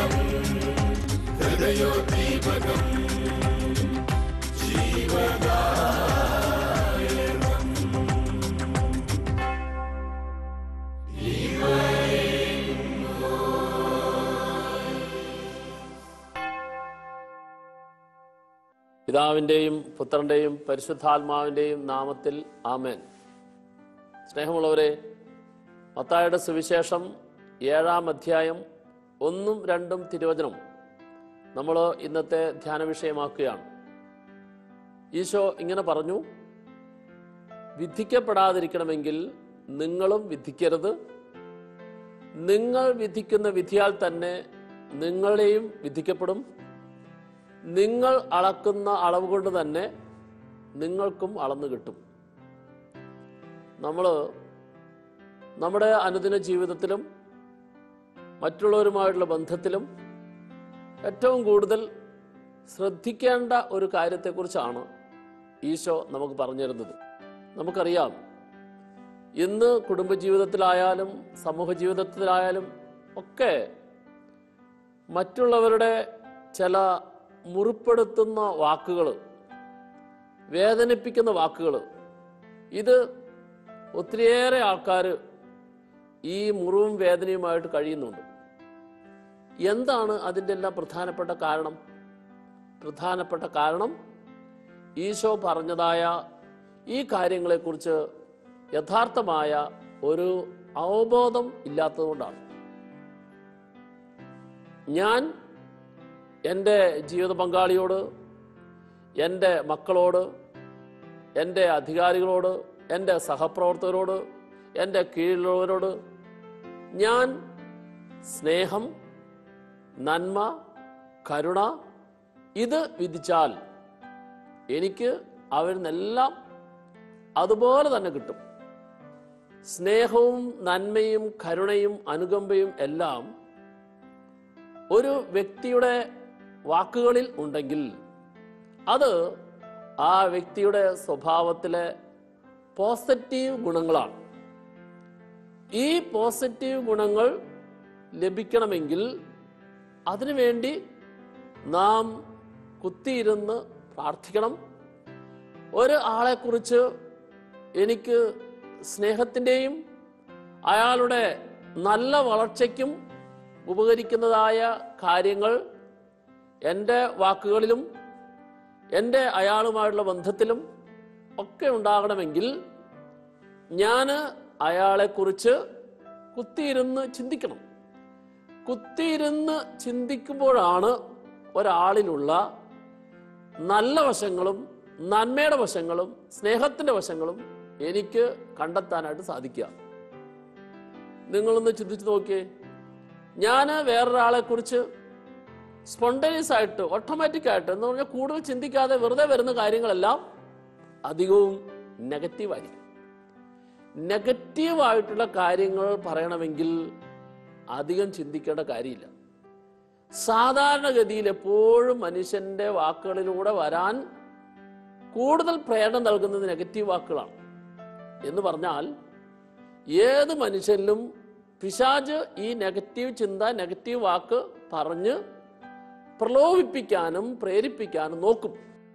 ദീപകം ഹൃദയോദ്ദീപകം പിതാവിൻ്റെയും പുത്രൻ്റെയും പരിശുദ്ധാത്മാവിൻ്റെയും നാമത്തിൽ ആമേൻ സ്നേഹമുള്ളവരെ മത്തായുടെ സുവിശേഷം ഏഴാം അധ്യായം ഒന്നും രണ്ടും തിരുവചനം നമ്മൾ ഇന്നത്തെ ധ്യാന വിഷയമാക്കുകയാണ് ഈശോ ഇങ്ങനെ പറഞ്ഞു വിധിക്കപ്പെടാതിരിക്കണമെങ്കിൽ നിങ്ങളും വിധിക്കരുത് നിങ്ങൾ വിധിക്കുന്ന വിധിയാൽ തന്നെ നിങ്ങളെയും വിധിക്കപ്പെടും നിങ്ങൾ അളക്കുന്ന അളവ് കൊണ്ട് തന്നെ നിങ്ങൾക്കും അളന്നു കിട്ടും നമ്മൾ നമ്മുടെ അനുദിന ജീവിതത്തിലും മറ്റുള്ളവരുമായിട്ടുള്ള ബന്ധത്തിലും ഏറ്റവും കൂടുതൽ ശ്രദ്ധിക്കേണ്ട ഒരു കാര്യത്തെക്കുറിച്ചാണ് ഈശോ നമുക്ക് പറഞ്ഞു തരുന്നത് നമുക്കറിയാം ഇന്ന് കുടുംബജീവിതത്തിലായാലും സമൂഹ ജീവിതത്തിലായാലും ഒക്കെ മറ്റുള്ളവരുടെ ചില മുറിപ്പെടുത്തുന്ന വാക്കുകൾ വേദനിപ്പിക്കുന്ന വാക്കുകൾ ഇത് ഒത്തിരിയേറെ ആൾക്കാർ ഈ മുറിവും വേദനയുമായിട്ട് കഴിയുന്നുണ്ട് എന്താണ് അതിൻ്റെ എല്ലാം പ്രധാനപ്പെട്ട കാരണം പ്രധാനപ്പെട്ട കാരണം ഈശോ പറഞ്ഞതായ ഈ കാര്യങ്ങളെക്കുറിച്ച് യഥാർത്ഥമായ ഒരു അവബോധം ഇല്ലാത്തതുകൊണ്ടാണ് ഞാൻ എൻ്റെ ജീവിത പങ്കാളിയോട് എൻ്റെ മക്കളോട് എൻ്റെ അധികാരികളോട് എൻ്റെ സഹപ്രവർത്തകരോട് എൻ്റെ കീഴിലുള്ളവരോട് ഞാൻ സ്നേഹം നന്മ കരുണ ഇത് വിധിച്ചാൽ എനിക്ക് അവരിൽ നിന്നെല്ലാം അതുപോലെ തന്നെ കിട്ടും സ്നേഹവും നന്മയും കരുണയും അനുകമ്പയും എല്ലാം ഒരു വ്യക്തിയുടെ വാക്കുകളിൽ ഉണ്ടെങ്കിൽ അത് ആ വ്യക്തിയുടെ സ്വഭാവത്തിലെ പോസിറ്റീവ് ഗുണങ്ങളാണ് ഈ പോസിറ്റീവ് ഗുണങ്ങൾ ലഭിക്കണമെങ്കിൽ അതിനുവേണ്ടി നാം കുത്തിയിരുന്ന് പ്രാർത്ഥിക്കണം ഒരു ആളെക്കുറിച്ച് എനിക്ക് സ്നേഹത്തിൻ്റെയും അയാളുടെ നല്ല വളർച്ചയ്ക്കും ഉപകരിക്കുന്നതായ കാര്യങ്ങൾ എൻ്റെ വാക്കുകളിലും എൻ്റെ അയാളുമായുള്ള ബന്ധത്തിലും ഒക്കെ ഉണ്ടാകണമെങ്കിൽ ഞാൻ അയാളെക്കുറിച്ച് കുത്തിയിരുന്ന് ചിന്തിക്കണം കുത്തിയിരുന്ന് ചിന്തിക്കുമ്പോഴാണ് ഒരാളിലുള്ള നല്ല വശങ്ങളും നന്മയുടെ വശങ്ങളും സ്നേഹത്തിൻ്റെ വശങ്ങളും എനിക്ക് കണ്ടെത്താനായിട്ട് സാധിക്കുക നിങ്ങളൊന്ന് ചിന്തിച്ചു നോക്കിയേ ഞാൻ വേറൊരാളെ കുറിച്ച് സ്പോണ്ടേനിയസ് ആയിട്ട് ഓട്ടോമാറ്റിക് ആയിട്ട് എന്ന് പറഞ്ഞാൽ കൂടുതൽ ചിന്തിക്കാതെ വെറുതെ വരുന്ന കാര്യങ്ങളെല്ലാം അധികവും നെഗറ്റീവായിരിക്കും നെഗറ്റീവായിട്ടുള്ള കാര്യങ്ങൾ പറയണമെങ്കിൽ അധികം ചിന്തിക്കേണ്ട കാര്യമില്ല സാധാരണഗതിയിൽ എപ്പോഴും മനുഷ്യന്റെ വാക്കുകളിലൂടെ വരാൻ കൂടുതൽ പ്രേരണ നൽകുന്നത് നെഗറ്റീവ് വാക്കുകളാണ് എന്ന് പറഞ്ഞാൽ ഏത് മനുഷ്യനിലും പിശാജ് ഈ നെഗറ്റീവ് ചിന്ത നെഗറ്റീവ് വാക്ക് പറഞ്ഞ് പ്രലോഭിപ്പിക്കാനും പ്രേരിപ്പിക്കാനും നോക്കും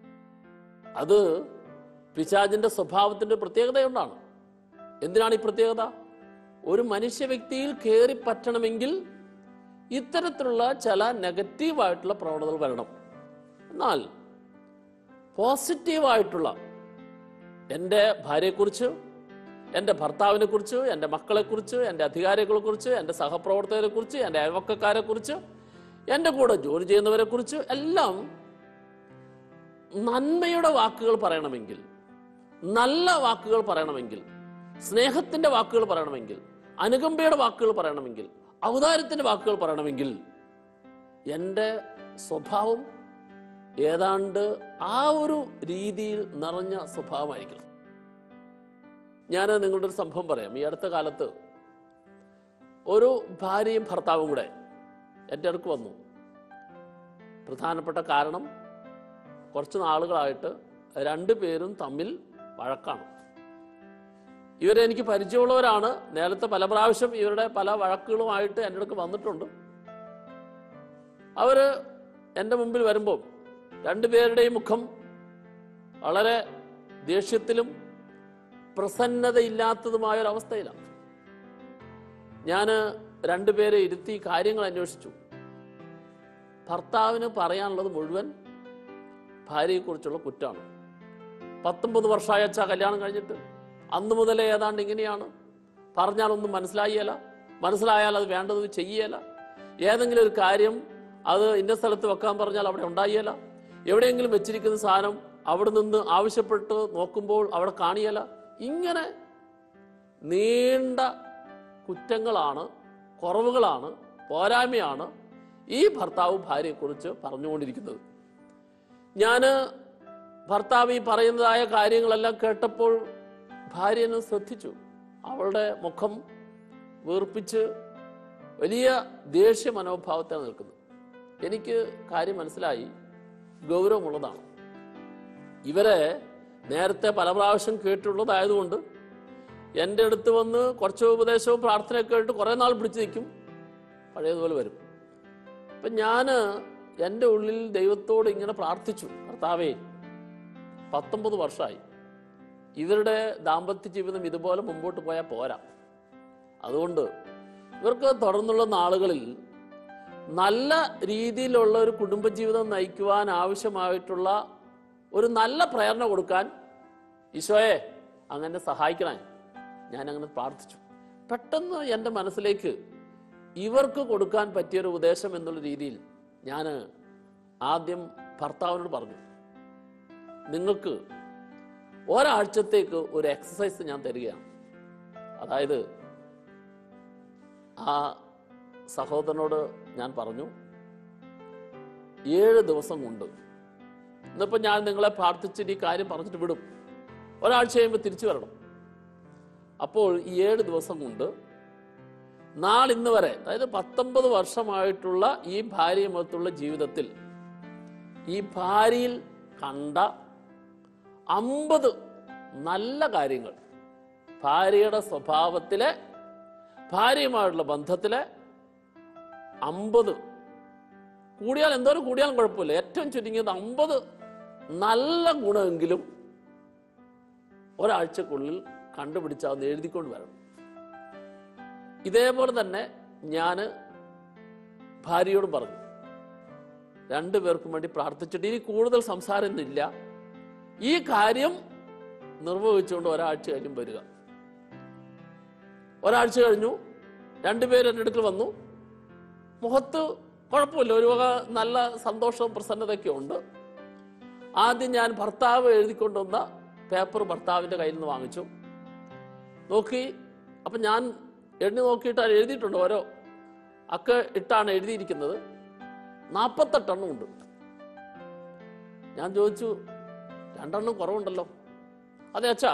അത് പിശാജിന്റെ സ്വഭാവത്തിന്റെ പ്രത്യേകതയുണ്ടാണ് എന്തിനാണ് ഈ പ്രത്യേകത ഒരു മനുഷ്യ വ്യക്തിയിൽ കയറി പറ്റണമെങ്കിൽ ഇത്തരത്തിലുള്ള ചില നെഗറ്റീവായിട്ടുള്ള പ്രവണതകൾ വരണം എന്നാൽ പോസിറ്റീവായിട്ടുള്ള എൻ്റെ ഭാര്യയെക്കുറിച്ച് എൻ്റെ ഭർത്താവിനെ കുറിച്ച് എൻ്റെ മക്കളെക്കുറിച്ച് എൻ്റെ അധികാരികളെ കുറിച്ച് എൻ്റെ സഹപ്രവർത്തകരെ കുറിച്ച് എൻ്റെ അയൽവക്കക്കാരെ കുറിച്ച് എൻ്റെ കൂടെ ജോലി ചെയ്യുന്നവരെ കുറിച്ച് എല്ലാം നന്മയുടെ വാക്കുകൾ പറയണമെങ്കിൽ നല്ല വാക്കുകൾ പറയണമെങ്കിൽ സ്നേഹത്തിന്റെ വാക്കുകൾ പറയണമെങ്കിൽ അനുകമ്പയുടെ വാക്കുകൾ പറയണമെങ്കിൽ ഔദാര്യത്തിന്റെ വാക്കുകൾ പറയണമെങ്കിൽ എൻ്റെ സ്വഭാവം ഏതാണ്ട് ആ ഒരു രീതിയിൽ നിറഞ്ഞ സ്വഭാവമായിരിക്കണം ഞാൻ നിങ്ങളുടെ ഒരു സംഭവം പറയാം ഈ അടുത്ത കാലത്ത് ഒരു ഭാര്യയും ഭർത്താവും കൂടെ എൻ്റെ അടുക്ക് വന്നു പ്രധാനപ്പെട്ട കാരണം കുറച്ച് നാളുകളായിട്ട് രണ്ടു പേരും തമ്മിൽ വഴക്കാണ് ഇവരെ എനിക്ക് പരിചയമുള്ളവരാണ് നേരത്തെ പല പ്രാവശ്യം ഇവരുടെ പല വഴക്കുകളുമായിട്ട് എൻ്റെ അടുക്ക് വന്നിട്ടുണ്ട് അവർ എൻ്റെ മുമ്പിൽ വരുമ്പോൾ രണ്ടുപേരുടെയും മുഖം വളരെ ദേഷ്യത്തിലും പ്രസന്നതയില്ലാത്തതുമായ ഒരവസ്ഥയിലാണ് ഞാൻ രണ്ടുപേരെ ഇരുത്തി കാര്യങ്ങൾ അന്വേഷിച്ചു ഭർത്താവിന് പറയാനുള്ളത് മുഴുവൻ ഭാര്യയെക്കുറിച്ചുള്ള കുറ്റമാണ് പത്തൊമ്പത് വർഷമായ അച്ഛാ കല്യാണം കഴിഞ്ഞിട്ട് അന്ന് മുതലേ ഏതാണ്ട് ഇങ്ങനെയാണ് പറഞ്ഞാലൊന്നും മനസ്സിലായില്ല മനസ്സിലായാൽ അത് വേണ്ടത് ചെയ്യല ഏതെങ്കിലും ഒരു കാര്യം അത് ഇന്ന സ്ഥലത്ത് വെക്കാൻ പറഞ്ഞാൽ അവിടെ ഉണ്ടായില്ല എവിടെയെങ്കിലും വെച്ചിരിക്കുന്ന സാധനം അവിടെ നിന്ന് ആവശ്യപ്പെട്ട് നോക്കുമ്പോൾ അവിടെ കാണിയല ഇങ്ങനെ നീണ്ട കുറ്റങ്ങളാണ് കുറവുകളാണ് പോരായ്മയാണ് ഈ ഭർത്താവ് ഭാര്യയെക്കുറിച്ച് പറഞ്ഞുകൊണ്ടിരിക്കുന്നത് ഞാൻ ഭർത്താവ് ഈ പറയുന്നതായ കാര്യങ്ങളെല്ലാം കേട്ടപ്പോൾ ഭാര്യനെ ശ്രദ്ധിച്ചു അവളുടെ മുഖം വീർപ്പിച്ച് വലിയ ദേഷ്യ മനോഭാവത്താണ് നിൽക്കുന്നത് എനിക്ക് കാര്യം മനസ്സിലായി ഗൗരവമുള്ളതാണ് ഇവരെ നേരത്തെ പല പ്രാവശ്യം കേട്ടുള്ളതായതുകൊണ്ട് എൻ്റെ അടുത്ത് വന്ന് കുറച്ച് ഉപദേശവും പ്രാർത്ഥനയൊക്കെ ആയിട്ട് കുറേ നാൾ പിടിച്ചു നിൽക്കും പഴയതുപോലെ വരും അപ്പം ഞാൻ എൻ്റെ ഉള്ളിൽ ദൈവത്തോട് ഇങ്ങനെ പ്രാർത്ഥിച്ചു കർത്താവേ പത്തൊമ്പത് വർഷമായി ഇവരുടെ ദാമ്പത്യ ജീവിതം ഇതുപോലെ മുമ്പോട്ട് പോയാൽ പോരാ അതുകൊണ്ട് ഇവർക്ക് തുടർന്നുള്ള നാളുകളിൽ നല്ല രീതിയിലുള്ള ഒരു കുടുംബജീവിതം നയിക്കുവാൻ ആവശ്യമായിട്ടുള്ള ഒരു നല്ല പ്രേരണ കൊടുക്കാൻ ഈശോയെ അങ്ങനെ സഹായിക്കണേ ഞാൻ അങ്ങനെ പ്രാർത്ഥിച്ചു പെട്ടെന്ന് എൻ്റെ മനസ്സിലേക്ക് ഇവർക്ക് കൊടുക്കാൻ പറ്റിയൊരു ഉപദേശം എന്നുള്ള രീതിയിൽ ഞാൻ ആദ്യം ഭർത്താവിനോട് പറഞ്ഞു നിങ്ങൾക്ക് ഒരാഴ്ചത്തേക്ക് ഒരു എക്സസൈസ് ഞാൻ തരികയാണ് അതായത് ആ സഹോദരനോട് ഞാൻ പറഞ്ഞു ഏഴ് ദിവസം കൊണ്ട് ഇന്നിപ്പോൾ ഞാൻ നിങ്ങളെ പ്രാർത്ഥിച്ചിട്ട് ഈ കാര്യം പറഞ്ഞിട്ട് വിടും ഒരാഴ്ച കഴിയുമ്പോൾ തിരിച്ചു വരണം അപ്പോൾ ഈ ഏഴ് ദിവസം കൊണ്ട് നാളിന്ന് വരെ അതായത് പത്തൊമ്പത് വർഷമായിട്ടുള്ള ഈ ഭാര്യയുമൊത്തുള്ള ജീവിതത്തിൽ ഈ ഭാര്യയിൽ കണ്ട അമ്പത് നല്ല കാര്യങ്ങൾ ഭാര്യയുടെ സ്വഭാവത്തിലെ ഭാര്യയുമായിട്ടുള്ള ബന്ധത്തിലെ അമ്പത് കൂടിയാൽ എന്തോരം കൂടിയാലും കുഴപ്പമില്ല ഏറ്റവും ചുരുങ്ങിയത് അമ്പത് നല്ല ഗുണമെങ്കിലും ഒരാഴ്ചക്കുള്ളിൽ കണ്ടുപിടിച്ചാവുന്ന എഴുതിക്കൊണ്ട് വരണം ഇതേപോലെ തന്നെ ഞാൻ ഭാര്യയോടും പറഞ്ഞു രണ്ടുപേർക്കും വേണ്ടി പ്രാർത്ഥിച്ചിട്ട് ഇനി കൂടുതൽ സംസാരമൊന്നുമില്ല ഈ കാര്യം നിർവഹിച്ചുകൊണ്ട് ഒരാഴ്ച കഴിഞ്ഞും വരിക ഒരാഴ്ച കഴിഞ്ഞു രണ്ടുപേരും എൻ്റെ അടുക്കൽ വന്നു മുഖത്ത് കുഴപ്പമില്ല ഒരു വക നല്ല സന്തോഷവും പ്രസന്നതയൊക്കെ ഉണ്ട് ആദ്യം ഞാൻ ഭർത്താവ് എഴുതിക്കൊണ്ടുവന്ന പേപ്പർ ഭർത്താവിൻ്റെ കയ്യിൽ നിന്ന് വാങ്ങിച്ചു നോക്കി അപ്പം ഞാൻ എണ്ണി നോക്കിയിട്ട് അത് എഴുതിയിട്ടുണ്ട് ഓരോ അക്ക ഇട്ടാണ് എഴുതിയിരിക്കുന്നത് നാൽപ്പത്തെട്ടെണ്ണം ഉണ്ട് ഞാൻ ചോദിച്ചു രണ്ടെണ്ണം കുറവുണ്ടല്ലോ അതെ അച്ഛാ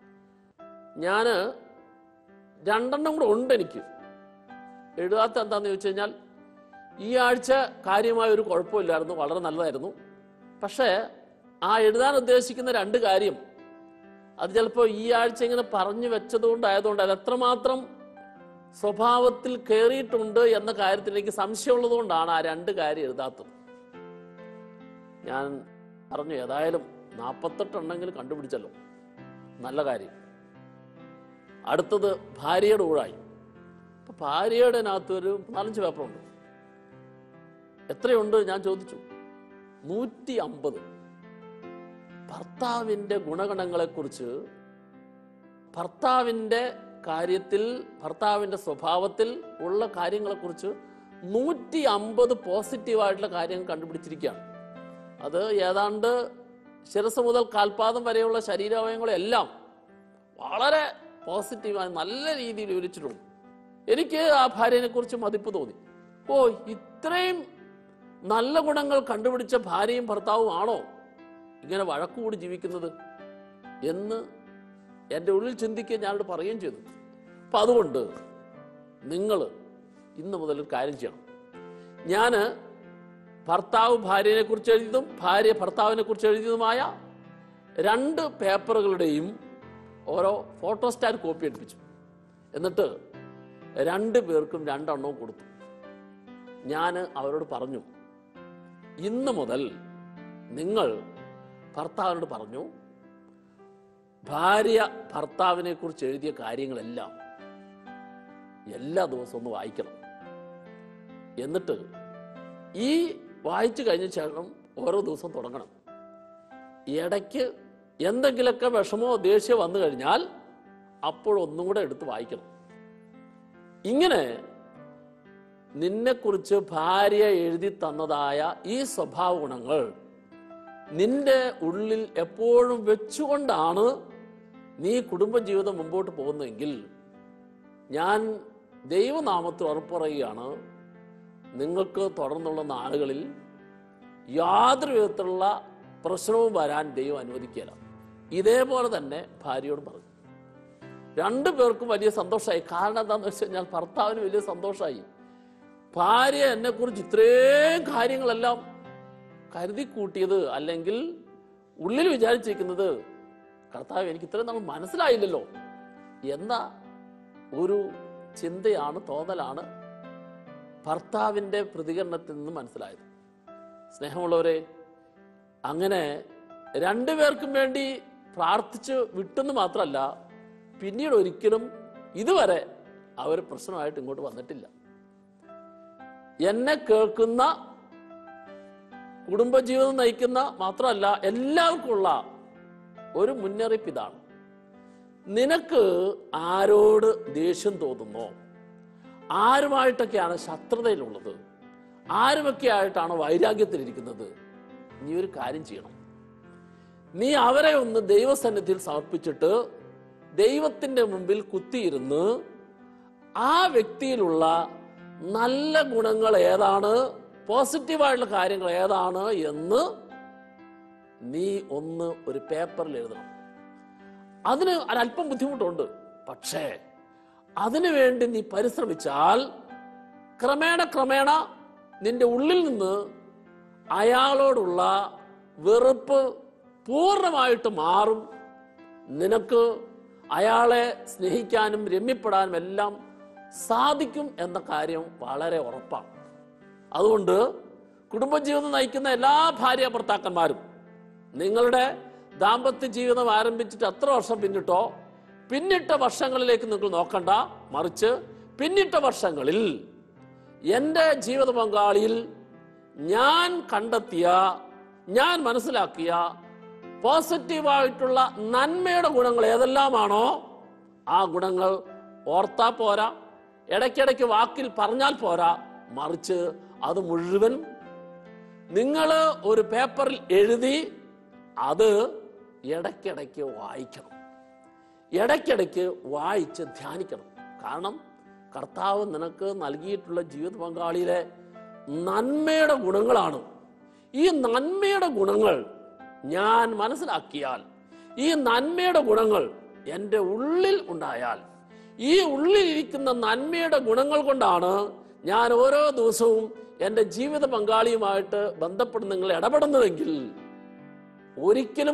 ഞാൻ രണ്ടെണ്ണം കൂടെ ഉണ്ട് എനിക്ക് എഴുതാത്ത എന്താന്ന് ചോദിച്ചു കഴിഞ്ഞാൽ ഈ ആഴ്ച കാര്യമായ ഒരു കുഴപ്പമില്ലായിരുന്നു വളരെ നല്ലതായിരുന്നു പക്ഷേ ആ എഴുതാൻ ഉദ്ദേശിക്കുന്ന രണ്ട് കാര്യം അത് ചിലപ്പോൾ ഈ ആഴ്ച ഇങ്ങനെ പറഞ്ഞു വെച്ചതുകൊണ്ടായതുകൊണ്ട് അത് എത്രമാത്രം സ്വഭാവത്തിൽ കയറിയിട്ടുണ്ട് എന്ന കാര്യത്തിൽ എനിക്ക് സംശയമുള്ളതുകൊണ്ടാണ് ആ രണ്ട് കാര്യം എഴുതാത്തത് ഞാൻ പറഞ്ഞു ഏതായാലും നാൽപ്പത്തെട്ടെണ്ണെങ്കിലും കണ്ടുപിടിച്ചല്ലോ നല്ല കാര്യം അടുത്തത് ഭാര്യയുടെ ഊഴായി അപ്പൊ ഭാര്യയുടെ അകത്ത് ഒരു നാലഞ്ച് പേപ്പറുണ്ട് എത്രയുണ്ട് ഞാൻ ചോദിച്ചു നൂറ്റി അമ്പത് ഭർത്താവിൻ്റെ ഗുണഗണങ്ങളെക്കുറിച്ച് ഭർത്താവിൻ്റെ കാര്യത്തിൽ ഭർത്താവിൻ്റെ സ്വഭാവത്തിൽ ഉള്ള കാര്യങ്ങളെക്കുറിച്ച് നൂറ്റി അമ്പത് പോസിറ്റീവായിട്ടുള്ള കാര്യങ്ങൾ കണ്ടുപിടിച്ചിരിക്കുകയാണ് അത് ഏതാണ്ട് ശിരസ് മുതൽ കാൽപാദം വരെയുള്ള ശരീരാവയവങ്ങളെല്ലാം വളരെ പോസിറ്റീവായി നല്ല രീതിയിൽ വിവരിച്ചിട്ടുണ്ട് എനിക്ക് ആ ഭാര്യനെ കുറിച്ച് മതിപ്പ് തോന്നി ഓ ഇത്രയും നല്ല ഗുണങ്ങൾ കണ്ടുപിടിച്ച ഭാര്യയും ഭർത്താവും ആണോ ഇങ്ങനെ വഴക്കുകൂടി ജീവിക്കുന്നത് എന്ന് എൻ്റെ ഉള്ളിൽ ചിന്തിക്കുകയും ഞാനോട് പറയുകയും ചെയ്തു അപ്പം അതുകൊണ്ട് നിങ്ങൾ ഇന്ന് മുതൽ ഒരു കാര്യം ചെയ്യണം ഞാൻ ഭർത്താവ് ഭാര്യനെ കുറിച്ച് എഴുതിയതും ഭാര്യ ഭർത്താവിനെ കുറിച്ച് എഴുതിയതുമായ രണ്ട് പേപ്പറുകളുടെയും ഓരോ ഫോട്ടോസ്റ്റാറ്റ് കോപ്പി എടുപ്പിച്ചു എന്നിട്ട് രണ്ട് പേർക്കും രണ്ടെണ്ണവും കൊടുത്തു ഞാൻ അവരോട് പറഞ്ഞു ഇന്ന് മുതൽ നിങ്ങൾ ഭർത്താവിനോട് പറഞ്ഞു ഭാര്യ ഭർത്താവിനെ കുറിച്ച് എഴുതിയ കാര്യങ്ങളെല്ലാം എല്ലാ ദിവസവും ഒന്ന് വായിക്കണം എന്നിട്ട് ഈ വായിച്ചു കഴിഞ്ഞ ശേഷം ഓരോ ദിവസം തുടങ്ങണം ഇടയ്ക്ക് എന്തെങ്കിലുമൊക്കെ വിഷമോ ദേഷ്യമോ വന്നു കഴിഞ്ഞാൽ അപ്പോഴൊന്നും കൂടെ എടുത്ത് വായിക്കണം ഇങ്ങനെ നിന്നെക്കുറിച്ച് ഭാര്യ എഴുതി തന്നതായ ഈ സ്വഭാവ ഗുണങ്ങൾ നിന്റെ ഉള്ളിൽ എപ്പോഴും വെച്ചുകൊണ്ടാണ് നീ കുടുംബജീവിതം മുമ്പോട്ട് പോകുന്നതെങ്കിൽ ഞാൻ ദൈവനാമത്തിൽ ഉറപ്പുറയുകയാണ് നിങ്ങൾക്ക് തുടർന്നുള്ള നാളുകളിൽ യാതൊരു വിധത്തിലുള്ള പ്രശ്നവും വരാൻ ദൈവം അനുവദിക്കില്ല ഇതേപോലെ തന്നെ ഭാര്യയോട് പറഞ്ഞു രണ്ടു പേർക്കും വലിയ സന്തോഷമായി കാരണം എന്താണെന്ന് വെച്ച് കഴിഞ്ഞാൽ ഭർത്താവിന് വലിയ സന്തോഷമായി ഭാര്യ എന്നെ കുറിച്ച് ഇത്രയും കാര്യങ്ങളെല്ലാം കരുതി കൂട്ടിയത് അല്ലെങ്കിൽ ഉള്ളിൽ വിചാരിച്ചിരിക്കുന്നത് കർത്താവ് എനിക്ക് ഇത്രയും നമ്മൾ മനസ്സിലായില്ലല്ലോ എന്ന ഒരു ചിന്തയാണ് തോന്നലാണ് ഭർത്താവിൻ്റെ പ്രതികരണത്തിൽ നിന്ന് മനസ്സിലായത് സ്നേഹമുള്ളവരെ അങ്ങനെ രണ്ടുപേർക്കും വേണ്ടി പ്രാർത്ഥിച്ച് വിട്ടെന്ന് മാത്രമല്ല പിന്നീട് ഒരിക്കലും ഇതുവരെ അവർ പ്രശ്നമായിട്ട് ഇങ്ങോട്ട് വന്നിട്ടില്ല എന്നെ കേൾക്കുന്ന കുടുംബജീവിതം നയിക്കുന്ന മാത്രമല്ല എല്ലാവർക്കുമുള്ള ഒരു മുന്നറിയിപ്പ് ഇതാണ് നിനക്ക് ആരോട് ദേഷ്യം തോന്നുന്നോ ആരുമായിട്ടൊക്കെയാണ് ശത്രുതയിലുള്ളത് ആരുമൊക്കെ ആയിട്ടാണ് വൈരാഗ്യത്തിലിരിക്കുന്നത് നീ ഒരു കാര്യം ചെയ്യണം നീ അവരെ ഒന്ന് ദൈവസന്നിധിയിൽ സമർപ്പിച്ചിട്ട് ദൈവത്തിന്റെ മുമ്പിൽ കുത്തിയിരുന്ന് ആ വ്യക്തിയിലുള്ള നല്ല ഗുണങ്ങൾ ഏതാണ് പോസിറ്റീവായിട്ടുള്ള കാര്യങ്ങൾ ഏതാണ് എന്ന് നീ ഒന്ന് ഒരു പേപ്പറിൽ എഴുതണം അതിന് ഒരല്പം ബുദ്ധിമുട്ടുണ്ട് പക്ഷേ അതിനു വേണ്ടി നീ പരിശ്രമിച്ചാൽ ക്രമേണ ക്രമേണ നിന്റെ ഉള്ളിൽ നിന്ന് അയാളോടുള്ള വെറുപ്പ് പൂർണ്ണമായിട്ട് മാറും നിനക്ക് അയാളെ സ്നേഹിക്കാനും രമ്യപ്പെടാനും എല്ലാം സാധിക്കും എന്ന കാര്യം വളരെ ഉറപ്പാണ് അതുകൊണ്ട് കുടുംബജീവിതം നയിക്കുന്ന എല്ലാ ഭാര്യ ഭർത്താക്കന്മാരും നിങ്ങളുടെ ദാമ്പത്യ ജീവിതം ആരംഭിച്ചിട്ട് എത്ര വർഷം പിന്നിട്ടോ പിന്നിട്ട വർഷങ്ങളിലേക്ക് നിങ്ങൾ നോക്കണ്ട മറിച്ച് പിന്നിട്ട വർഷങ്ങളിൽ എൻ്റെ ജീവിത പങ്കാളിയിൽ ഞാൻ കണ്ടെത്തിയ ഞാൻ മനസ്സിലാക്കിയ പോസിറ്റീവായിട്ടുള്ള നന്മയുടെ ഗുണങ്ങൾ ഏതെല്ലാമാണോ ആ ഗുണങ്ങൾ ഓർത്താ പോരാ ഇടയ്ക്കിടയ്ക്ക് വാക്കിൽ പറഞ്ഞാൽ പോരാ മറിച്ച് അത് മുഴുവൻ നിങ്ങൾ ഒരു പേപ്പറിൽ എഴുതി അത് ഇടയ്ക്കിടയ്ക്ക് വായിക്കണം ഇടയ്ക്കിടയ്ക്ക് വായിച്ച് ധ്യാനിക്കണം കാരണം കർത്താവ് നിനക്ക് നൽകിയിട്ടുള്ള ജീവിത പങ്കാളിയിലെ നന്മയുടെ ഗുണങ്ങളാണ് ഈ നന്മയുടെ ഗുണങ്ങൾ ഞാൻ മനസ്സിലാക്കിയാൽ ഈ നന്മയുടെ ഗുണങ്ങൾ എൻ്റെ ഉള്ളിൽ ഉണ്ടായാൽ ഈ ഉള്ളിലിരിക്കുന്ന നന്മയുടെ ഗുണങ്ങൾ കൊണ്ടാണ് ഞാൻ ഓരോ ദിവസവും എൻ്റെ ജീവിത പങ്കാളിയുമായിട്ട് ബന്ധപ്പെട്ട് നിങ്ങൾ ഇടപെടുന്നതെങ്കിൽ ഒരിക്കലും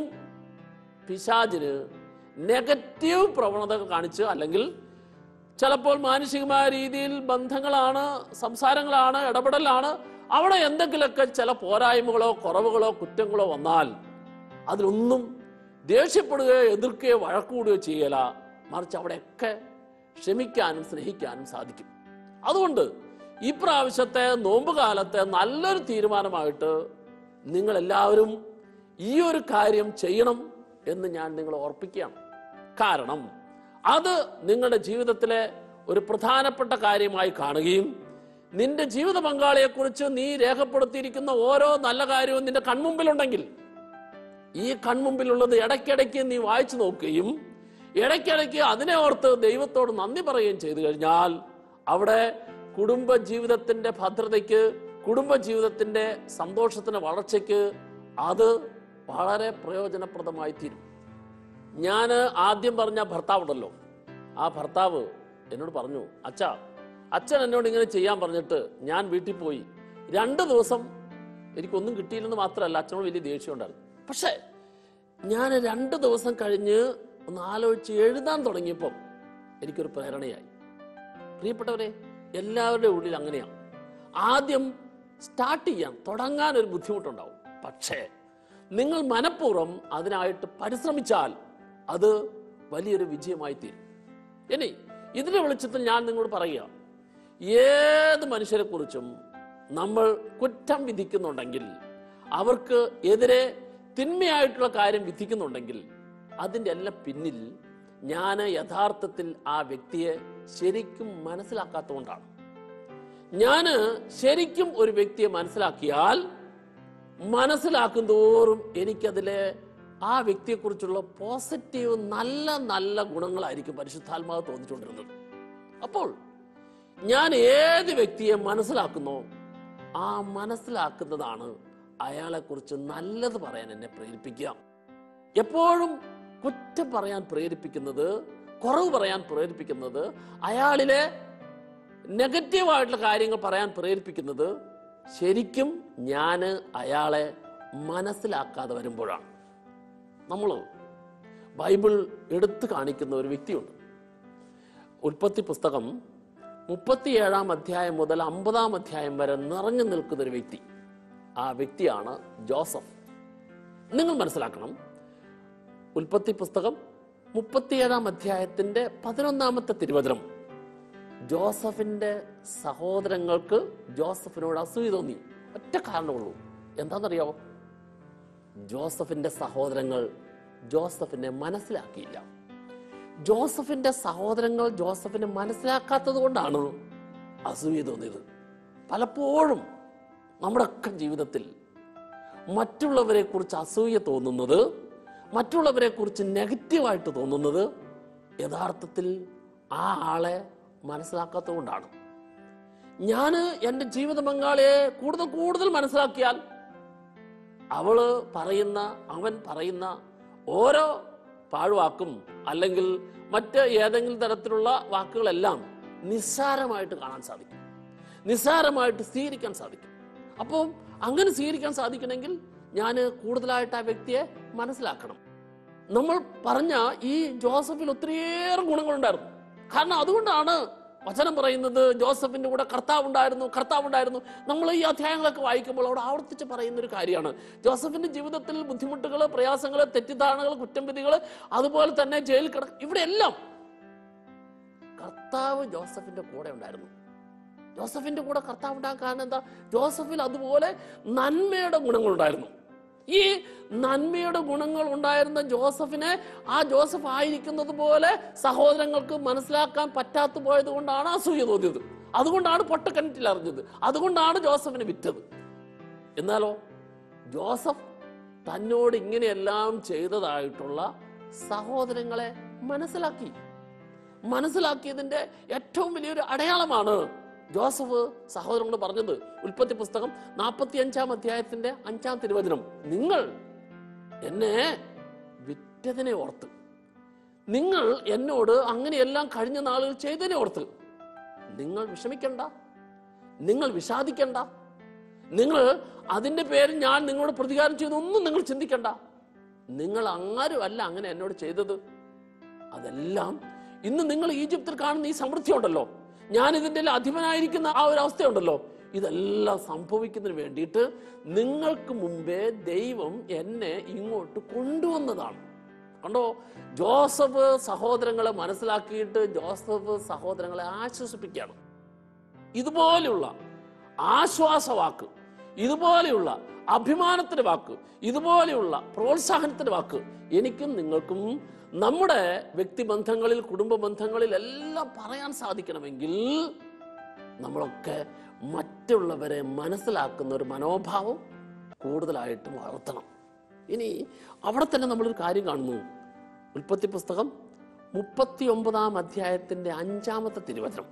പിശാചിന് നെഗറ്റീവ് പ്രവണതകൾ കാണിച്ച് അല്ലെങ്കിൽ ചിലപ്പോൾ മാനസികമായ രീതിയിൽ ബന്ധങ്ങളാണ് സംസാരങ്ങളാണ് ഇടപെടലാണ് അവിടെ എന്തെങ്കിലുമൊക്കെ ചില പോരായ്മകളോ കുറവുകളോ കുറ്റങ്ങളോ വന്നാൽ അതിലൊന്നും ദേഷ്യപ്പെടുകയോ എതിർക്കുകയോ വഴക്കൂടുകയോ ചെയ്യല മറിച്ച് അവിടെയൊക്കെ ക്ഷമിക്കാനും സ്നേഹിക്കാനും സാധിക്കും അതുകൊണ്ട് ഈ പ്രാവശ്യത്തെ നോമ്പ് കാലത്തെ നല്ലൊരു തീരുമാനമായിട്ട് നിങ്ങൾ എല്ലാവരും ഈ ഒരു കാര്യം ചെയ്യണം എന്ന് ഞാൻ നിങ്ങളെ ഓർപ്പിക്കുകയാണ് കാരണം അത് നിങ്ങളുടെ ജീവിതത്തിലെ ഒരു പ്രധാനപ്പെട്ട കാര്യമായി കാണുകയും നിന്റെ ജീവിത പങ്കാളിയെക്കുറിച്ച് നീ രേഖപ്പെടുത്തിയിരിക്കുന്ന ഓരോ നല്ല കാര്യവും നിന്റെ കൺമുമ്പിലുണ്ടെങ്കിൽ ഈ കൺമുമ്പിലുള്ളത് ഇടയ്ക്കിടയ്ക്ക് നീ വായിച്ചു നോക്കുകയും ഇടയ്ക്കിടയ്ക്ക് അതിനെ ഓർത്ത് ദൈവത്തോട് നന്ദി പറയുകയും ചെയ്തു കഴിഞ്ഞാൽ അവിടെ കുടുംബ ജീവിതത്തിന്റെ ഭദ്രതയ്ക്ക് കുടുംബ ജീവിതത്തിന്റെ സന്തോഷത്തിന് വളർച്ചയ്ക്ക് അത് വളരെ പ്രയോജനപ്രദമായി തീരും ഞാൻ ആദ്യം പറഞ്ഞ ഭർത്താവുണ്ടല്ലോ ആ ഭർത്താവ് എന്നോട് പറഞ്ഞു അച്ഛാ അച്ഛൻ എന്നോട് ഇങ്ങനെ ചെയ്യാൻ പറഞ്ഞിട്ട് ഞാൻ വീട്ടിൽ പോയി രണ്ട് ദിവസം എനിക്കൊന്നും കിട്ടിയില്ലെന്ന് മാത്രമല്ല അച്ഛനോട് വലിയ ദേഷ്യം ഉണ്ടായിരുന്നു പക്ഷേ ഞാൻ രണ്ട് ദിവസം കഴിഞ്ഞ് ഒന്ന് ആലോചിച്ച് എഴുതാൻ തുടങ്ങിയപ്പം എനിക്കൊരു പ്രേരണയായി പ്രിയപ്പെട്ടവരെ എല്ലാവരുടെ ഉള്ളിൽ അങ്ങനെയാണ് ആദ്യം സ്റ്റാർട്ട് ചെയ്യാൻ തുടങ്ങാൻ ഒരു ബുദ്ധിമുട്ടുണ്ടാവും പക്ഷേ നിങ്ങൾ മനഃപൂർവ്വം അതിനായിട്ട് പരിശ്രമിച്ചാൽ അത് വലിയൊരു വിജയമായി തീരും ഇനി ഇതിന്റെ വെളിച്ചത്തിൽ ഞാൻ നിങ്ങളോട് പറയുക ഏത് മനുഷ്യരെ കുറിച്ചും നമ്മൾ കുറ്റം വിധിക്കുന്നുണ്ടെങ്കിൽ അവർക്ക് എതിരെ തിന്മയായിട്ടുള്ള കാര്യം വിധിക്കുന്നുണ്ടെങ്കിൽ അതിൻ്റെ എല്ലാം പിന്നിൽ ഞാൻ യഥാർത്ഥത്തിൽ ആ വ്യക്തിയെ ശരിക്കും മനസ്സിലാക്കാത്തതുകൊണ്ടാണ് ഞാൻ ശരിക്കും ഒരു വ്യക്തിയെ മനസ്സിലാക്കിയാൽ മനസ്സിലാക്കും തോറും എനിക്കതിലെ ആ വ്യക്തിയെക്കുറിച്ചുള്ള പോസിറ്റീവ് നല്ല നല്ല ഗുണങ്ങളായിരിക്കും പരിശുദ്ധാത്മാവ് തോന്നിച്ചുകൊണ്ടിരുന്നത് അപ്പോൾ ഞാൻ ഏത് വ്യക്തിയെ മനസ്സിലാക്കുന്നോ ആ മനസ്സിലാക്കുന്നതാണ് അയാളെക്കുറിച്ച് നല്ലത് പറയാൻ എന്നെ പ്രേരിപ്പിക്കുക എപ്പോഴും കുറ്റം പറയാൻ പ്രേരിപ്പിക്കുന്നത് കുറവ് പറയാൻ പ്രേരിപ്പിക്കുന്നത് അയാളിലെ നെഗറ്റീവായിട്ടുള്ള കാര്യങ്ങൾ പറയാൻ പ്രേരിപ്പിക്കുന്നത് ശരിക്കും ഞാൻ അയാളെ മനസ്സിലാക്കാതെ വരുമ്പോഴാണ് നമ്മൾ ബൈബിൾ എടുത്തു കാണിക്കുന്ന ഒരു വ്യക്തിയുണ്ട് ഉൽപ്പത്തി പുസ്തകം മുപ്പത്തിയേഴാം അധ്യായം മുതൽ അമ്പതാം അധ്യായം വരെ നിറഞ്ഞു നിൽക്കുന്ന ഒരു വ്യക്തി ആ വ്യക്തിയാണ് ജോസഫ് നിങ്ങൾ മനസ്സിലാക്കണം ഉൽപ്പത്തി പുസ്തകം മുപ്പത്തിയേഴാം അധ്യായത്തിന്റെ പതിനൊന്നാമത്തെ തിരുവചനം ജോസഫിന്റെ സഹോദരങ്ങൾക്ക് ജോസഫിനോട് അസൂയ തോന്നി ഒറ്റ കാരണമുള്ളൂ എന്താണെന്നറിയാവോ ജോസഫിന്റെ സഹോദരങ്ങൾ ജോസഫിനെ മനസ്സിലാക്കിയില്ല ജോസഫിന്റെ സഹോദരങ്ങൾ ജോസഫിനെ മനസ്സിലാക്കാത്തത് കൊണ്ടാണ് അസൂയ തോന്നിയത് പലപ്പോഴും നമ്മുടെയൊക്കെ ജീവിതത്തിൽ മറ്റുള്ളവരെ കുറിച്ച് അസൂയ തോന്നുന്നത് മറ്റുള്ളവരെ കുറിച്ച് നെഗറ്റീവായിട്ട് തോന്നുന്നത് യഥാർത്ഥത്തിൽ ആ ആളെ മനസ്സിലാക്കാത്തത് കൊണ്ടാണ് ഞാൻ എൻ്റെ ജീവിത പങ്കാളിയെ കൂടുതൽ കൂടുതൽ മനസ്സിലാക്കിയാൽ അവള് പറയുന്ന അവൻ പറയുന്ന ഓരോ പാഴ്വാക്കും അല്ലെങ്കിൽ മറ്റ് ഏതെങ്കിലും തരത്തിലുള്ള വാക്കുകളെല്ലാം നിസ്സാരമായിട്ട് കാണാൻ സാധിക്കും നിസ്സാരമായിട്ട് സ്വീകരിക്കാൻ സാധിക്കും അപ്പോൾ അങ്ങനെ സ്വീകരിക്കാൻ സാധിക്കണമെങ്കിൽ ഞാൻ കൂടുതലായിട്ട് ആ വ്യക്തിയെ മനസ്സിലാക്കണം നമ്മൾ പറഞ്ഞ ഈ ജോസഫിൽ ഒത്തിരിയേറെ ഗുണങ്ങളുണ്ടായിരുന്നു കാരണം അതുകൊണ്ടാണ് വചനം പറയുന്നത് ജോസഫിന്റെ കൂടെ കർത്താവ് ഉണ്ടായിരുന്നു കർത്താവ് ഉണ്ടായിരുന്നു നമ്മൾ ഈ അധ്യായങ്ങളൊക്കെ വായിക്കുമ്പോൾ അവിടെ ആവർത്തിച്ച് പറയുന്ന ഒരു കാര്യമാണ് ജോസഫിന്റെ ജീവിതത്തിൽ ബുദ്ധിമുട്ടുകൾ പ്രയാസങ്ങൾ തെറ്റിദ്ധാരണകൾ കുറ്റംവിധികൾ അതുപോലെ തന്നെ ജയിൽ കിട ഇവിടെ എല്ലാം കർത്താവ് ജോസഫിന്റെ കൂടെ ഉണ്ടായിരുന്നു ജോസഫിന്റെ കൂടെ കർത്താവ് ഉണ്ടാകാൻ കാരണം എന്താ ജോസഫിൽ അതുപോലെ നന്മയുടെ ഗുണങ്ങളുണ്ടായിരുന്നു ഈ നന്മയുടെ ഗുണങ്ങൾ ഉണ്ടായിരുന്ന ജോസഫിനെ ആ ജോസഫ് ആയിരിക്കുന്നത് പോലെ സഹോദരങ്ങൾക്ക് മനസ്സിലാക്കാൻ പറ്റാത്ത പോയത് കൊണ്ടാണ് അസൂയ തോന്നിയത് അതുകൊണ്ടാണ് പൊട്ടക്കിണറ്റിൽ അറിഞ്ഞത് അതുകൊണ്ടാണ് ജോസഫിനെ വിറ്റത് എന്നാലോ ജോസഫ് തന്നോട് ഇങ്ങനെയെല്ലാം ചെയ്തതായിട്ടുള്ള സഹോദരങ്ങളെ മനസ്സിലാക്കി മനസ്സിലാക്കിയതിന്റെ ഏറ്റവും വലിയൊരു അടയാളമാണ് ജോസഫ് സഹോദരനോട് പറഞ്ഞത് ഉൽപ്പത്തി പുസ്തകം നാൽപ്പത്തി അഞ്ചാം അധ്യായത്തിന്റെ അഞ്ചാം തിരുവചനം നിങ്ങൾ എന്നെ വിറ്റതിനെ ഓർത്ത് നിങ്ങൾ എന്നോട് അങ്ങനെയെല്ലാം കഴിഞ്ഞ നാളുകൾ ചെയ്തതിനെ ഓർത്ത് നിങ്ങൾ വിഷമിക്കണ്ട നിങ്ങൾ വിഷാദിക്കണ്ട നിങ്ങൾ അതിന്റെ പേരിൽ ഞാൻ നിങ്ങളോട് പ്രതികാരം ചെയ്തൊന്നും നിങ്ങൾ ചിന്തിക്കണ്ട നിങ്ങൾ ആരും അല്ല അങ്ങനെ എന്നോട് ചെയ്തത് അതെല്ലാം ഇന്ന് നിങ്ങൾ ഈജിപ്തിൽ കാണുന്ന ഈ സമൃദ്ധി ഉണ്ടല്ലോ ഞാൻ ഇതിൻ്റെ എല്ലാം അധിപനായിരിക്കുന്ന ആ ഒരു അവസ്ഥയുണ്ടല്ലോ ഇതെല്ലാം സംഭവിക്കുന്നതിന് വേണ്ടിയിട്ട് നിങ്ങൾക്ക് മുമ്പേ ദൈവം എന്നെ ഇങ്ങോട്ട് കൊണ്ടുവന്നതാണ് കണ്ടോ ജോസഫ് സഹോദരങ്ങളെ മനസ്സിലാക്കിയിട്ട് ജോസഫ് സഹോദരങ്ങളെ ആശ്വസിപ്പിക്കുകയാണ് ഇതുപോലെയുള്ള ആശ്വാസവാക്ക് ഇതുപോലെയുള്ള അഭിമാനത്തിന്റെ വാക്ക് ഇതുപോലെയുള്ള പ്രോത്സാഹനത്തിന്റെ വാക്ക് എനിക്കും നിങ്ങൾക്കും നമ്മുടെ വ്യക്തിബന്ധങ്ങളിൽ കുടുംബ ബന്ധങ്ങളിൽ എല്ലാം പറയാൻ സാധിക്കണമെങ്കിൽ നമ്മളൊക്കെ മറ്റുള്ളവരെ മനസ്സിലാക്കുന്ന ഒരു മനോഭാവം കൂടുതലായിട്ട് വളർത്തണം ഇനി അവിടെ തന്നെ നമ്മളൊരു കാര്യം കാണുന്നു ഉൽപ്പത്തി പുസ്തകം മുപ്പത്തി ഒമ്പതാം അധ്യായത്തിന്റെ അഞ്ചാമത്തെ തിരുവചനം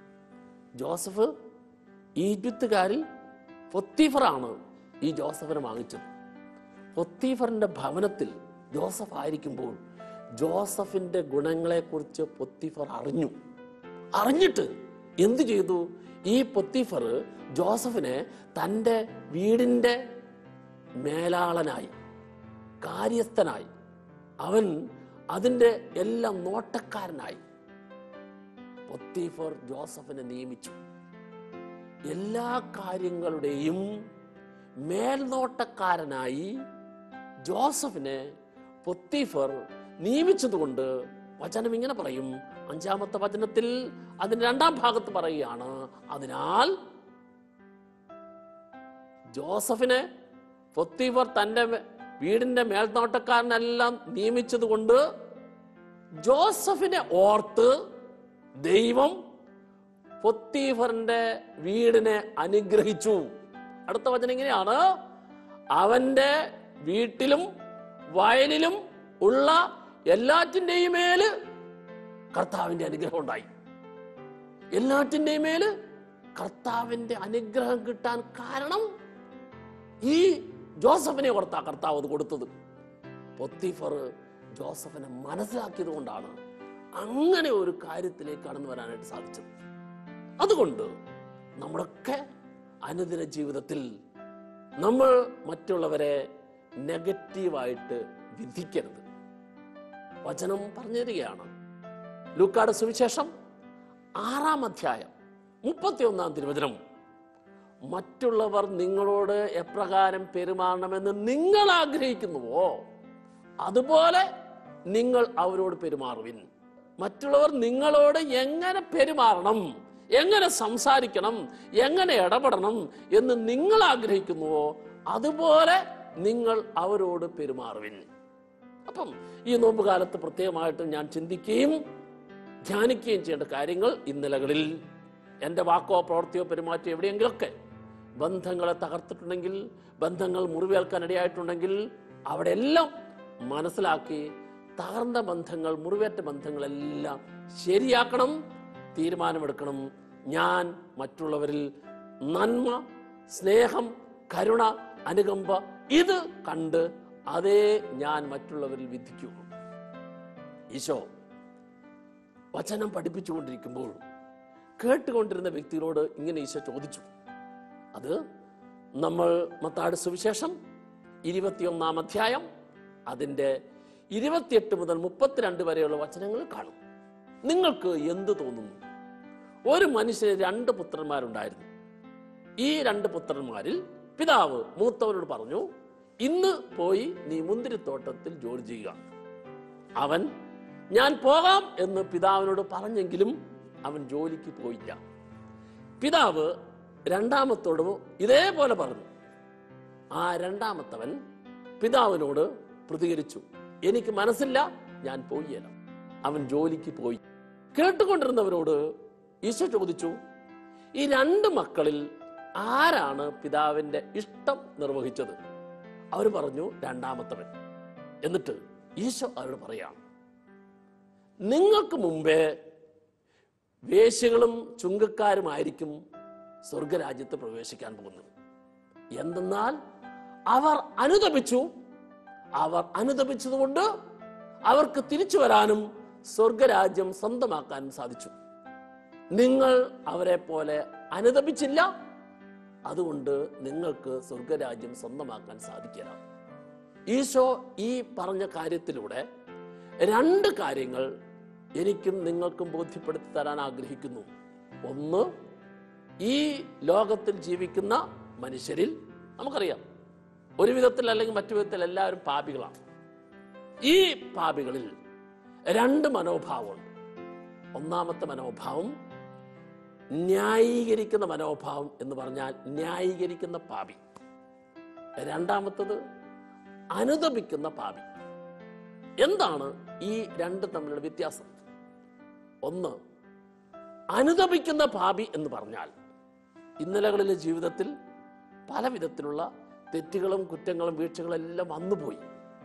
ജോസഫ് ഈജിപ്തുകാരിൽ പൊത്തീഫറാണ് ഈ ജോസഫിനെ വാങ്ങിച്ചത് പൊത്തീഫറിന്റെ ഭവനത്തിൽ ജോസഫ് ആയിരിക്കുമ്പോൾ ജോസഫിന്റെ ഗുണങ്ങളെക്കുറിച്ച് പൊത്തീഫർ അറിഞ്ഞു അറിഞ്ഞിട്ട് എന്തു ചെയ്തു ഈ പൊത്തീഫർ ജോസഫിനെ തൻ്റെ വീടിൻ്റെ മേലാളനായി കാര്യസ്ഥനായി അവൻ അതിൻ്റെ എല്ലാം നോട്ടക്കാരനായി പൊത്തീഫർ ജോസഫിനെ നിയമിച്ചു എല്ലാ കാര്യങ്ങളുടെയും മേൽനോട്ടക്കാരനായി ജോസഫിനെ പൊത്തീഫർ നിയമിച്ചതുകൊണ്ട് വചനം ഇങ്ങനെ പറയും അഞ്ചാമത്തെ വചനത്തിൽ അതിന്റെ രണ്ടാം ഭാഗത്ത് പറയുകയാണ് അതിനാൽ ജോസഫിനെ പൊത്തീഫർ തന്റെ മേ- വീടിന്റെ മേൽനോട്ടക്കാരനെല്ലാം നിയമിച്ചത് കൊണ്ട് ജോസഫിനെ ഓർത്ത് ദൈവം പൊത്തീഫറിന്റെ വീടിനെ അനുഗ്രഹിച്ചു അടുത്ത വചനം ഇങ്ങനെയാണ് അവന്റെ വീട്ടിലും വയലിലും ഉള്ള എല്ലാറ്റിൻ്റെയും മേല് കർത്താവിന്റെ അനുഗ്രഹം ഉണ്ടായി എല്ലാറ്റിൻ്റെയും മേല് കർത്താവിന്റെ അനുഗ്രഹം കിട്ടാൻ കാരണം ഈ ജോസഫിനെ ഓർത്താ കർത്താവ് അത് കൊടുത്തത് പൊത്തിഫർ ജോസഫിനെ മനസ്സിലാക്കിയത് കൊണ്ടാണ് അങ്ങനെ ഒരു കാര്യത്തിലേക്ക് കടന്നു വരാനായിട്ട് സാധിച്ചത് അതുകൊണ്ട് നമ്മുടെയൊക്കെ അനുദിന ജീവിതത്തിൽ നമ്മൾ മറ്റുള്ളവരെ നെഗറ്റീവായിട്ട് വിധിക്കരുത് വചനം പറഞ്ഞു തരികയാണ് ലൂക്കാട് സുവിശേഷം ആറാം അധ്യായം മുപ്പത്തിയൊന്നാം തിരുവചനം മറ്റുള്ളവർ നിങ്ങളോട് എപ്രകാരം പെരുമാറണമെന്ന് നിങ്ങൾ ആഗ്രഹിക്കുന്നുവോ അതുപോലെ നിങ്ങൾ അവരോട് പെരുമാറുവിൻ മറ്റുള്ളവർ നിങ്ങളോട് എങ്ങനെ പെരുമാറണം എങ്ങനെ സംസാരിക്കണം എങ്ങനെ ഇടപെടണം എന്ന് നിങ്ങൾ ആഗ്രഹിക്കുന്നുവോ അതുപോലെ നിങ്ങൾ അവരോട് പെരുമാറുവിൻ അപ്പം ഈ നോമ്പ് കാലത്ത് പ്രത്യേകമായിട്ട് ഞാൻ ചിന്തിക്കുകയും ധ്യാനിക്കുകയും ചെയ്യേണ്ട കാര്യങ്ങൾ ഇന്നലകളിൽ എൻ്റെ വാക്കോ പ്രവൃത്തിയോ പെരുമാറ്റോ എവിടെയെങ്കിലൊക്കെ ബന്ധങ്ങളെ തകർത്തിട്ടുണ്ടെങ്കിൽ ബന്ധങ്ങൾ മുറിവേൽക്കാൻ ഇടയായിട്ടുണ്ടെങ്കിൽ അവിടെ എല്ലാം മനസ്സിലാക്കി തകർന്ന ബന്ധങ്ങൾ മുറിവേറ്റ ബന്ധങ്ങളെല്ലാം ശരിയാക്കണം തീരുമാനമെടുക്കണം ഞാൻ മറ്റുള്ളവരിൽ നന്മ സ്നേഹം കരുണ അനുകമ്പ ഇത് കണ്ട് അതേ ഞാൻ മറ്റുള്ളവരിൽ വിധിക്കുള്ളൂ ഈശോ വചനം പഠിപ്പിച്ചുകൊണ്ടിരിക്കുമ്പോൾ കേട്ടുകൊണ്ടിരുന്ന വ്യക്തികളോട് ഇങ്ങനെ ഈശോ ചോദിച്ചു അത് നമ്മൾ മത്താട് സുവിശേഷം ഇരുപത്തിയൊന്നാം അധ്യായം അതിൻ്റെ ഇരുപത്തിയെട്ട് മുതൽ മുപ്പത്തിരണ്ട് വരെയുള്ള വചനങ്ങൾ കാണും നിങ്ങൾക്ക് എന്ത് തോന്നുന്നു ഒരു മനുഷ്യന് രണ്ട് പുത്രന്മാരുണ്ടായിരുന്നു ഈ രണ്ട് പുത്രന്മാരിൽ പിതാവ് മൂത്തവനോട് പറഞ്ഞു ഇന്ന് പോയി നീ മുന്തിരിത്തോട്ടത്തിൽ ജോലി ചെയ്യുക അവൻ ഞാൻ പോകാം എന്ന് പിതാവിനോട് പറഞ്ഞെങ്കിലും അവൻ ജോലിക്ക് പോയില്ല പിതാവ് രണ്ടാമത്തോടും ഇതേപോലെ പറഞ്ഞു ആ രണ്ടാമത്തവൻ പിതാവിനോട് പ്രതികരിച്ചു എനിക്ക് മനസ്സില്ല ഞാൻ പോയില്ല അവൻ ജോലിക്ക് പോയി കേട്ടുകൊണ്ടിരുന്നവരോട് ഈശോ ചോദിച്ചു ഈ രണ്ട് മക്കളിൽ ആരാണ് പിതാവിന്റെ ഇഷ്ടം നിർവഹിച്ചത് അവർ പറഞ്ഞു രണ്ടാമത്തവൻ എന്നിട്ട് ഈശോ അവരോട് പറയാം നിങ്ങൾക്ക് മുമ്പേ വേശ്യകളും ചുങ്കക്കാരുമായിരിക്കും സ്വർഗരാജ്യത്ത് പ്രവേശിക്കാൻ പോകുന്നത് എന്തെന്നാൽ അവർ അനുദപിച്ചു അവർ അനുദപിച്ചതുകൊണ്ട് അവർക്ക് തിരിച്ചു വരാനും സ്വർഗരാജ്യം സ്വന്തമാക്കാനും സാധിച്ചു നിങ്ങൾ അവരെ പോലെ അനുദപിച്ചില്ല അതുകൊണ്ട് നിങ്ങൾക്ക് സ്വർഗരാജ്യം സ്വന്തമാക്കാൻ സാധിക്കില്ല ഈശോ ഈ പറഞ്ഞ കാര്യത്തിലൂടെ രണ്ട് കാര്യങ്ങൾ എനിക്കും നിങ്ങൾക്കും ബോധ്യപ്പെടുത്തി തരാൻ ആഗ്രഹിക്കുന്നു ഒന്ന് ഈ ലോകത്തിൽ ജീവിക്കുന്ന മനുഷ്യരിൽ നമുക്കറിയാം ഒരു വിധത്തിൽ അല്ലെങ്കിൽ മറ്റു വിധത്തിൽ എല്ലാവരും പാപികളാണ് ഈ പാപികളിൽ രണ്ട് മനോഭാവമുണ്ട് ഒന്നാമത്തെ മനോഭാവം ന്യായീകരിക്കുന്ന മനോഭാവം എന്ന് പറഞ്ഞാൽ ന്യായീകരിക്കുന്ന പാപി രണ്ടാമത്തത് അനുദപിക്കുന്ന പാപി എന്താണ് ഈ രണ്ട് തമ്മിലുള്ള വ്യത്യാസം ഒന്ന് അനുദപിക്കുന്ന പാപി എന്ന് പറഞ്ഞാൽ ഇന്നലകളിലെ ജീവിതത്തിൽ പല വിധത്തിലുള്ള തെറ്റുകളും കുറ്റങ്ങളും വീഴ്ചകളും എല്ലാം വന്നുപോയി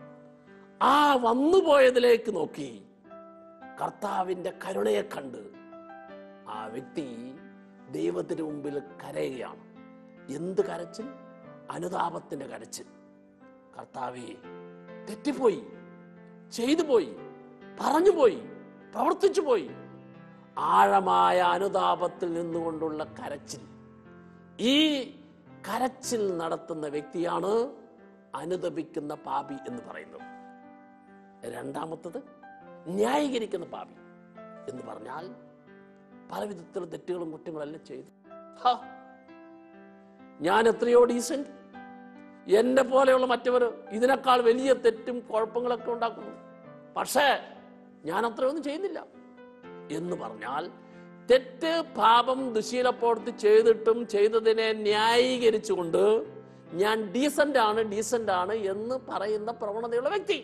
ആ വന്നുപോയതിലേക്ക് നോക്കി കർത്താവിന്റെ കരുണയെ കണ്ട് ആ വ്യക്തി ദൈവത്തിന് മുമ്പിൽ കരയുകയാണ് എന്ത് കരച്ചിൽ അനുതാപത്തിന്റെ കരച്ചിൽ കർത്താവെ തെറ്റിപ്പോയി ചെയ്തു പോയി പറഞ്ഞു പോയി പ്രവർത്തിച്ചു പോയി ആഴമായ അനുതാപത്തിൽ നിന്നുകൊണ്ടുള്ള കരച്ചിൽ ഈ കരച്ചിൽ നടത്തുന്ന വ്യക്തിയാണ് അനുദപിക്കുന്ന പാപി എന്ന് പറയുന്നത് രണ്ടാമത്തത് ന്യായീകരിക്കുന്ന പാപി എന്ന് പറഞ്ഞാൽ പല വിധത്തിലുള്ള തെറ്റുകളും കുറ്റങ്ങളെല്ലാം ചെയ്തു ഹാ ഞാൻ എത്രയോ ഡീസന്റ് എന്നെ പോലെയുള്ള മറ്റവർ ഇതിനേക്കാൾ വലിയ തെറ്റും കുഴപ്പങ്ങളൊക്കെ ഉണ്ടാക്കുന്നു പക്ഷേ ഞാൻ അത്രയൊന്നും ചെയ്യുന്നില്ല എന്ന് പറഞ്ഞാൽ തെറ്റ് പാപം ദുശീലപ്രവൃത്തി ചെയ്തിട്ടും ചെയ്തതിനെ ന്യായീകരിച്ചുകൊണ്ട് ഞാൻ ഡീസന്റ് ആണ് ഡീസന്റ് ആണ് എന്ന് പറയുന്ന പ്രവണതയുള്ള വ്യക്തി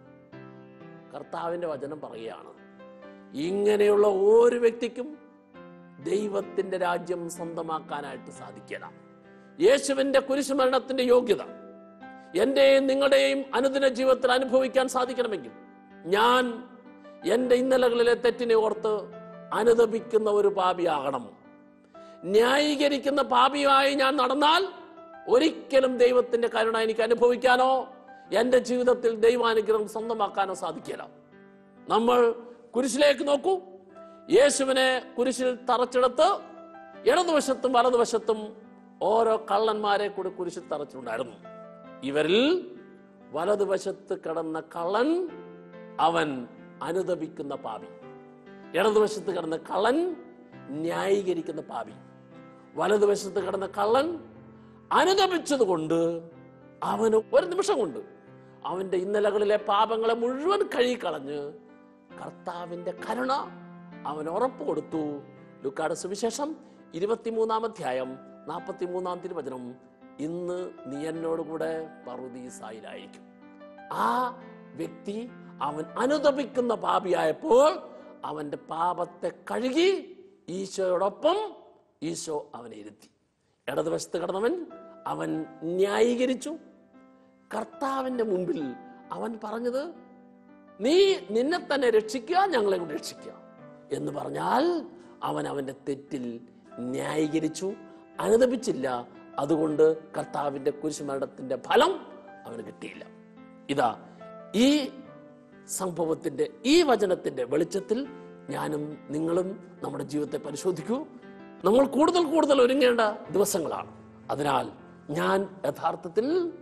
കർത്താവിന്റെ വചനം പറയുകയാണ് ഇങ്ങനെയുള്ള ഒരു വ്യക്തിക്കും ദൈവത്തിന്റെ രാജ്യം സ്വന്തമാക്കാനായിട്ട് സാധിക്കില്ല യേശുവിന്റെ കുരിശുമരണത്തിന്റെ യോഗ്യത എന്റെയും നിങ്ങളുടെയും അനുദിന ജീവിതത്തിൽ അനുഭവിക്കാൻ സാധിക്കണമെങ്കിൽ ഞാൻ എന്റെ ഇന്നലകളിലെ തെറ്റിനെ ഓർത്ത് അനുദപിക്കുന്ന ഒരു പാപിയാകണം ന്യായീകരിക്കുന്ന പാപിയായി ഞാൻ നടന്നാൽ ഒരിക്കലും ദൈവത്തിന്റെ കരുണ എനിക്ക് അനുഭവിക്കാനോ എന്റെ ജീവിതത്തിൽ ദൈവാനുഗ്രഹം സ്വന്തമാക്കാനോ സാധിക്കില്ല നമ്മൾ കുരിശിലേക്ക് നോക്കൂ യേശുവിനെ കുരിശിൽ തറച്ചെടുത്ത് ഇടതുവശത്തും വലതുവശത്തും ഓരോ കള്ളന്മാരെ കൂടി കുരിശിൽ തറച്ചിട്ടുണ്ടായിരുന്നു ഇവരിൽ വലതുവശത്ത് കിടന്ന കള്ളൻ അവൻ അനുദപിക്കുന്ന പാപി ഇടതുവശത്ത് കിടന്ന കള്ളൻ ന്യായീകരിക്കുന്ന പാപി വലതുവശത്ത് കിടന്ന കള്ളൻ അനുദപിച്ചതുകൊണ്ട് അവന് ഒരു നിമിഷം കൊണ്ട് അവന്റെ ഇന്നലകളിലെ പാപങ്ങളെ മുഴുവൻ കഴുകിക്കളഞ്ഞ് കർത്താവിന്റെ കരുണ അവൻ ഉറപ്പ് കൊടുത്തു ലുക്കാട് സുവിശേഷം ഇരുപത്തിമൂന്നാം അധ്യായം നാൽപ്പത്തിമൂന്നാം തിരുവചനം ഇന്ന് നീ എന്നോട് കൂടെ പറുദീസായിലായിരിക്കും ആ വ്യക്തി അവൻ അനുദപിക്കുന്ന പാപിയായപ്പോൾ അവന്റെ പാപത്തെ കഴുകി ഈശോയോടൊപ്പം ഈശോ അവനെ ഇരുത്തി ഇടതുവശത്ത് കിടന്നവൻ അവൻ ന്യായീകരിച്ചു കർത്താവിന്റെ മുമ്പിൽ അവൻ പറഞ്ഞത് നീ നിന്നെ തന്നെ രക്ഷിക്കുക ഞങ്ങളെ കൂടി രക്ഷിക്കുക എന്ന് പറഞ്ഞാൽ അവൻ അവന്റെ തെറ്റിൽ ന്യായീകരിച്ചു അനുദപിച്ചില്ല അതുകൊണ്ട് കർത്താവിന്റെ കുരിശുമരണത്തിന്റെ ഫലം അവന് കിട്ടിയില്ല ഇതാ ഈ സംഭവത്തിന്റെ ഈ വചനത്തിന്റെ വെളിച്ചത്തിൽ ഞാനും നിങ്ങളും നമ്മുടെ ജീവിതത്തെ പരിശോധിക്കൂ നമ്മൾ കൂടുതൽ കൂടുതൽ ഒരുങ്ങേണ്ട ദിവസങ്ങളാണ് അതിനാൽ ഞാൻ യഥാർത്ഥത്തിൽ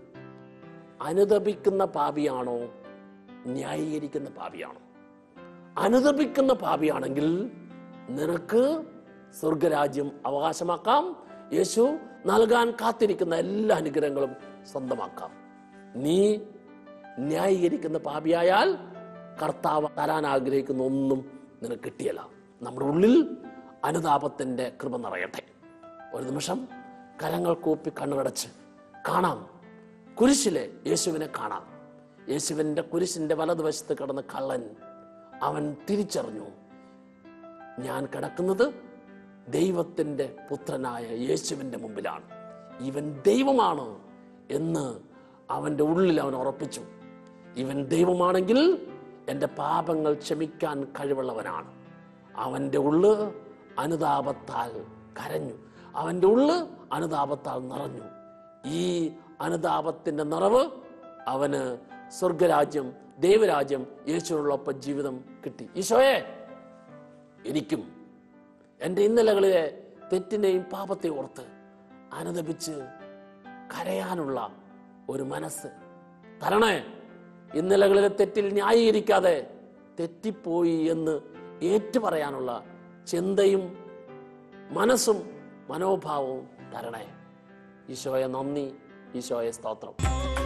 അനുദപിക്കുന്ന പാപിയാണോ ന്യായീകരിക്കുന്ന പാപിയാണോ അനുദപിക്കുന്ന പാപിയാണെങ്കിൽ നിനക്ക് സ്വർഗരാജ്യം അവകാശമാക്കാം യേശു നൽകാൻ കാത്തിരിക്കുന്ന എല്ലാ അനുഗ്രഹങ്ങളും സ്വന്തമാക്കാം നീ ന്യായീകരിക്കുന്ന പാപിയായാൽ കർത്താവ് തരാൻ ആഗ്രഹിക്കുന്ന ഒന്നും നിനക്ക് കിട്ടിയല്ല നമ്മുടെ ഉള്ളിൽ അനുതാപത്തിന്റെ കൃപ നിറയട്ടെ ഒരു നിമിഷം കരങ്ങൾ കൂപ്പി കണ്ണുകടച്ച് കാണാം കുരിശിലെ യേശുവിനെ കാണാം യേശുവിന്റെ കുരിശിന്റെ വലതുവശത്ത് കിടന്ന കള്ളൻ അവൻ തിരിച്ചറിഞ്ഞു ഞാൻ കിടക്കുന്നത് ദൈവത്തിന്റെ പുത്രനായ യേശുവിന്റെ മുമ്പിലാണ് ഇവൻ ദൈവമാണ് എന്ന് അവന്റെ ഉള്ളിൽ അവൻ ഉറപ്പിച്ചു ഇവൻ ദൈവമാണെങ്കിൽ എൻ്റെ പാപങ്ങൾ ക്ഷമിക്കാൻ കഴിവുള്ളവനാണ് അവൻ്റെ ഉള്ള് അനുതാപത്താൽ കരഞ്ഞു അവൻ്റെ ഉള്ള് അനുതാപത്താൽ നിറഞ്ഞു ഈ അനുതാപത്തിന്റെ നിറവ് അവന് സ്വർഗരാജ്യം ദൈവരാജ്യം യേശുവിനോടൊപ്പം ജീവിതം കിട്ടി ഈശോയെ എനിക്കും എൻ്റെ ഇന്നലകളിലെ തെറ്റിനെയും പാപത്തെയും ഓർത്ത് അനുദപിച്ച് കരയാനുള്ള ഒരു മനസ്സ് തരണേ ഇന്നലകളിലെ തെറ്റിൽ ന്യായീകരിക്കാതെ തെറ്റിപ്പോയി എന്ന് ഏറ്റുപറയാനുള്ള ചിന്തയും മനസ്സും മനോഭാവവും തരണേ ഈശോയെ നന്ദി ഈശോയെ സ്തോത്രം